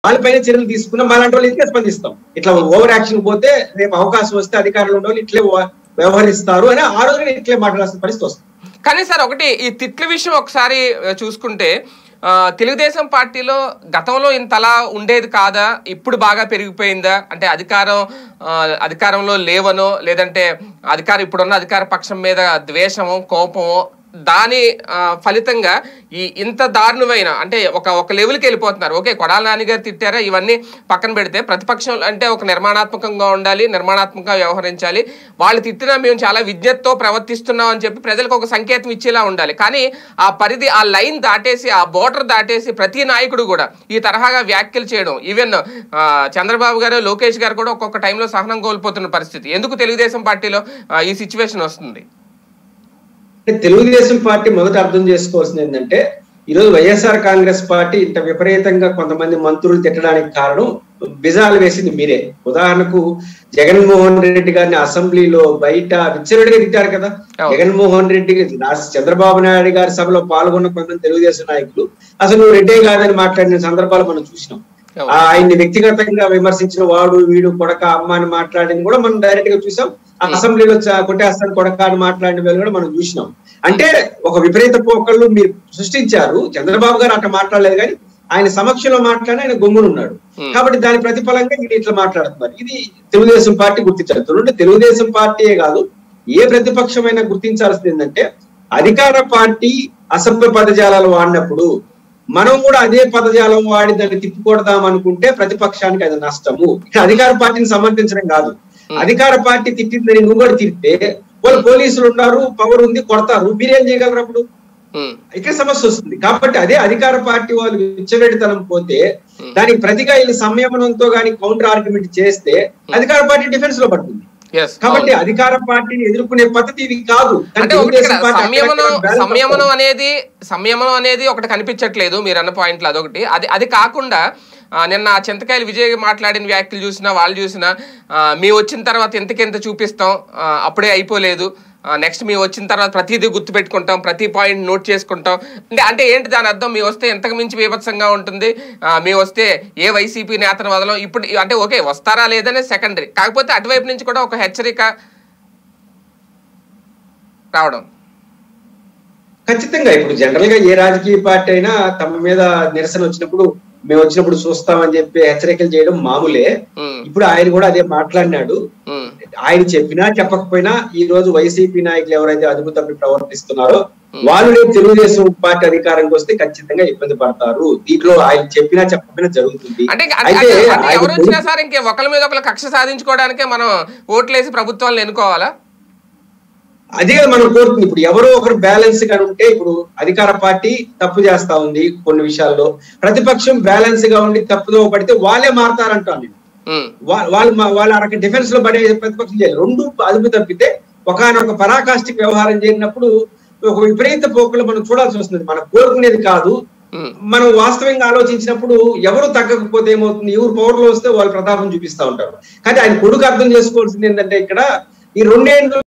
వాళ్ళపైన చర్యలు తీసుకున్నాం అలాంటి వాళ్ళు ఇట్లా స్పందిస్తాం ఇట్లా ఓవర్ యాక్షన్ పోతే రేపు అవకాశం వస్తే అధికారులు ఉండే వాళ్ళు ఇట్లే వ- వ్యవహరిస్తారు అని ఆ రోజున ఇట్లే మాట్లాడాల్సిన పరిస్థితి వస్తుంది కానీ సార్ ఒకటి ఈ తిట్ల విషయం ఒకసారి ఆ, చూసుకుంటే ఆ, తెలుగుదేశం పార్టీలో గతంలో ఇంతలా ఉండేది కాదా ఇప్పుడు బాగా పెరిగిపోయిందా అంటే అధికారం ఆ, అధికారంలో లేవనో లేదంటే అధికారం ఇప్పుడున్న అధికార పక్షం మీద ద్వేషమో కోపమో దాని ఆ, ఫలితంగా ఈ ఇంత దారుణమైన అంటే ఒక ఒక లెవెల్కి వెళ్ళిపోతున్నారు ఓకే కొడాల నాన్నగారు తిట్టారా ఇవన్నీ పక్కన పెడితే ప్రతిపక్షం అంటే ఒక నిర్మాణాత్మకంగా ఉండాలి నిర్మాణాత్మకంగా వ్యవహరించాలి వాళ్ళు తిట్టినా మేము చాలా విజ్ఞతతో ప్రవర్తిస్తున్నాం అని చెప్పి ప్రజలకు ఒక సంకేతం ఇచ్చేలా ఉండాలి కానీ ఆ పరిధి ఆ లైన్ దాటేసి ఆ బోర్డర్ దాటేసి ప్రతి నాయకుడు కూడా ఈ తరహాగా వ్యాఖ్యలు చేయడం ఈవెన్ ఆ, చంద్రబాబు గారు లోకేష్ గారు కూడా ఒక్కొక్క టైంలో సహనం కోల్పోతున్న పరిస్థితి ఎందుకు తెలుగుదేశం పార్టీలో ఆ, ఈ సిచ్యువేషన్ వస్తుంది అంటే తెలుగుదేశం పార్టీ మొదట అర్థం చేసుకోవాల్సింది ఏంటంటే ఈరోజు వైఎస్ఆర్ కాంగ్రెస్ పార్టీ ఇంత విపరీతంగా కొంతమంది మంత్రులు తిట్టడానికి కారణం బిజాలు వేసింది మీరే ఉదాహరణకు జగన్మోహన్ రెడ్డి గారిని అసెంబ్లీలో బయట విచ్చరుడిగా తిట్టారు కదా అవును. జగన్మోహన్ రెడ్డి రాష్ట్ర చంద్రబాబు నాయుడు గారి సభలో పాల్గొన్న కొంతమంది తెలుగుదేశం నాయకులు అసలు నువ్వు రెడ్డే కాదని మాట్లాడిన సందర్భాలు మనం చూసినాం అవును. ఆ ఆయన్ని వ్యక్తిగతంగా విమర్శించిన వాడు వీడు కొడక అమ్మ అని మాట్లాడింది కూడా మనం డైరెక్ట్ గా చూసాం ఆ అసెంబ్లీలో చ- కొట్టేస్తాను కొడక అని మాట్లాడిన వేళ కూడా మనం చూసినాం అంటే ఒక విపరీత పోకళ్ళు మీరు సృష్టించారు చంద్రబాబు గారు అట్లా మాట్లాడలేదు కానీ ఆయన సమక్షంలో మాట్లాడి ఆయన గమ్మునున్నాడు Hmm. కాబట్టి దాని ప్రతిఫలంగా ఇది ఇట్లా మాట్లాడుతున్నారు ఇది తెలుగుదేశం పార్టీ గుర్తించాలి చూడండి తెలుగుదేశం పార్టీయే కాదు ఏ ప్రతిపక్షమైనా గుర్తించాల్సింది ఏంటంటే అధికార పార్టీ అసభ్య పదజాలాలు వాడినప్పుడు మనం కూడా అదే పదజాలం వాడి దాన్ని తిప్పుకొడదాం అనుకుంటే ప్రతిపక్షానికి అది నష్టము ఇక్కడ అధికార పార్టీని సమర్థించడం కాదు అధికార పార్టీ తిట్టిందని నువ్వు కూడా తిట్టే వాళ్ళు పోలీసులు ఉన్నారు పవర్ ఉంది కొడతారు మీరేం చేయగలరు అప్పుడు ఉమ్, ఇక్కడ సమస్య వస్తుంది కాబట్టి అదే అధికార పార్టీ వాళ్ళు విచ్చలెడితనం పోతే దానికి ప్రతిగా వీళ్ళు సంయమనంతో గాని కౌంటర్ ఆర్గ్యుమెంట్ చేస్తే అధికార పార్టీ డిఫెన్స్ లో పడుతుంది yes, కాబట్టి అధికార పార్టీని ఎదుర్కొనే పద్ధతి ఇది కాదు కానీ అంటే ఒకటి తెలుగుదేశం ఇక్కడ పార్టీ సంయమనం అక్కడక్కడ balance సంయమనం అనేది సంయమనం అనేది ఒకటి కనిపించట్లేదు మీరు అన్న పాయింట్లు అదొకటి అది అది కాకుండా ఆ, నిన్న ఆ చింతకాయలు విజయ్ మాట్లాడిన వ్యాఖ్యలు చూసినా వాళ్ళు చూసినా ఆ, మీ వచ్చిన తర్వాత ఎంతకెంత చూపిస్తాం ఆ, అప్పుడే అయిపోలేదు నెక్స్ట్ మీ వచ్చిన తర్వాత ప్రతిదీ గుర్తు పెట్టుకుంటాం ప్రతి పాయింట్ నోట్ చేసుకుంటాం అంటే అంటే ఏంటి దాని అర్థం మీ వస్తే ఎంతకు మించి బీభత్సంగా ఉంటుంది ఆ, మీ వస్తే ఏ వైసీపీ నేతను వదలం ఇప్పుడు అంటే ఓకే వస్తారా లేదనే సెకండరీ కాకపోతే అటువైపు నుంచి కూడా ఒక హెచ్చరిక రావడం ఖచ్చితంగా ఇప్పుడు జనరల్ గా ఏ రాజకీయ పార్టీ అయినా తమ మీద నిరసన వచ్చినప్పుడు మేము వచ్చినప్పుడు చూస్తామని చెప్పి హెచ్చరికలు చేయడం మామూలే ఉమ్, ఇప్పుడు ఆయన కూడా అదే మాట్లాడినాడు ఉమ్. ఆయన చెప్పినా చెప్పకపోయినా ఈ రోజు వైసీపీ నాయకులు ఎవరైతే అదుపు తప్పి ప్రవర్తిస్తున్నారో వాళ్ళు రేపు తెలుగుదేశం పార్టీ అధికారంకి వస్తే ఖచ్చితంగా ఇబ్బంది పడతారు దీంట్లో ఆయన చెప్పినా చెప్పకపోయినా జరుగుతుంది అంటే అంటే- అయితే అంటే- అంటే ఆయన ఎవరు వచ్చినా సరే ఇంకే ఒకరి మీద ఒకరు కక్ష సాధించుకోవడానికే మనం ఓట్లేసి ప్రభుత్వాలను ఎన్నుకోవాలా అదే మనం కోరుతుంది ఇప్పుడు ఎవరో ఒకరు బ్యాలెన్స్ గా ఉంటే ఇప్పుడు అధికార పార్టీ తప్పు చేస్తా ఉంది కొన్ని విషయాల్లో ప్రతిపక్షం బ్యాలెన్స్ గా ఉండి తప్పుదో పడితే వాళ్ళే మారతారంటాను నేను ఉమ్, వా- వాళ్ళు మా- వాళ్ళ అరక డిఫెన్స్ లో పడే ప్రతిపక్షం చేయాలి రెండు అదుపు తప్పితే ఒకనొక పరాకాష్టిక్ వ్యవహారం చేరినప్పుడు ఒక విపరీత పోకులు మనం చూడాల్సి వస్తుంది మనం కోరుకునేది కాదు ఉమ్. మనం వాస్తవంగా ఆలోచించినప్పుడు ఎవరు తగ్గకపోతే ఏమవుతుంది ఎవరు పవర్ లో వస్తే వాళ్ళు ప్రతాపం చూపిస్తా ఉంటారు కానీ ఆయన కొడుకు అర్థం చేసుకోవాల్సింది ఏంటంటే ఇక్కడ ఈ రెండేళ్ళు